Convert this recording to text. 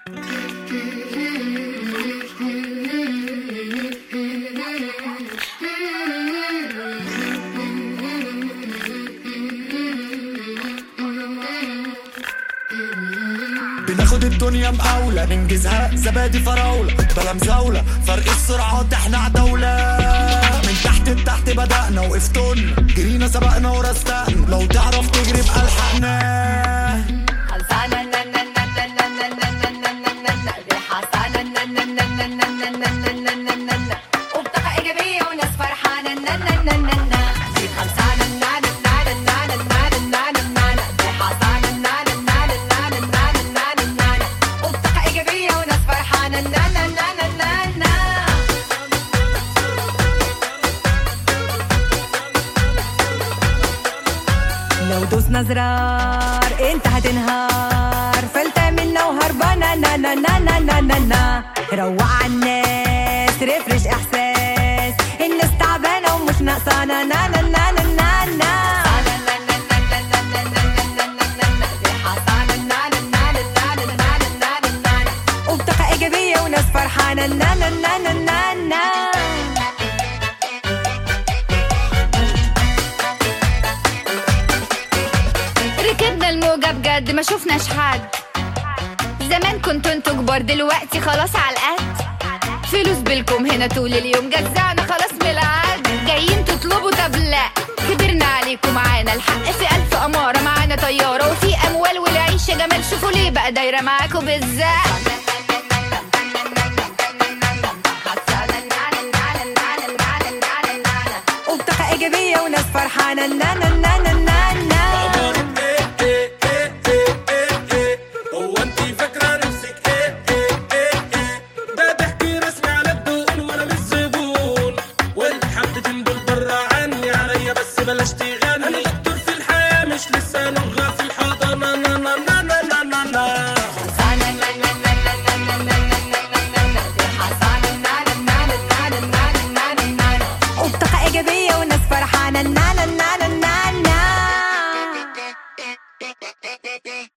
بناخد الدنيا مقاولة ننجزها زبادي فراولة بلا مزاولة فرق السرعات احنا عدولة من تحت لتحت بدأنا وقفتن جرينا سبقنا ورستقنا لو تعرف تجري بقى الحقنا خلصانة نا نا نا نا نا نا نا نا نا نا نا دي حصانة نا نا نا نا نا نا نا نا نا نا نا وبطاقة إيجابية وناس فرحانة نا نا نا نا نا دي خلصانة نا نا نا نا نا نا نا نا نا نا دي حصانة نا نا نا نا نا نا نا نا نا نا وبطاقة إيجابية وناس فرحانة نا نا نا نا نا نا لو دوسنا زرار انت هتنهار فلتة منا وهربانة نا نا نا نا نا نا نا روق عالناس رفرش احساس الناس تعبانة ومش ناقصانة نا نا نا نا نا نا وبطاقة إيجابية وناس فرحانة نا نا نا نا نا نا ركبنا الموجة بجد ما شفناش حد زمان كنتوا انتوا كبار دلوقتي خلاص على القد فلوس بالكم هنا طول اليوم جزعنا خلاص من العد جايين تطلبوا طب لا كبرنا عليكم معانا الحق في ألف أمارة معانا طيارة وفي أموال والعيشة جمال شوفوا ليه بقى دايرة معاكم بالذات وبطاقة إيجابية وناس فرحانة نا نا نا نا نا نا هو انت فاكرة نفسك ايه ايه ايه ايه ده ضحكي رسمي على الدقون وانا مش زبون وانت حبة تنبل برا عني عليا بس بلاش تغني انا دكتور في الحياة مش لسه نغني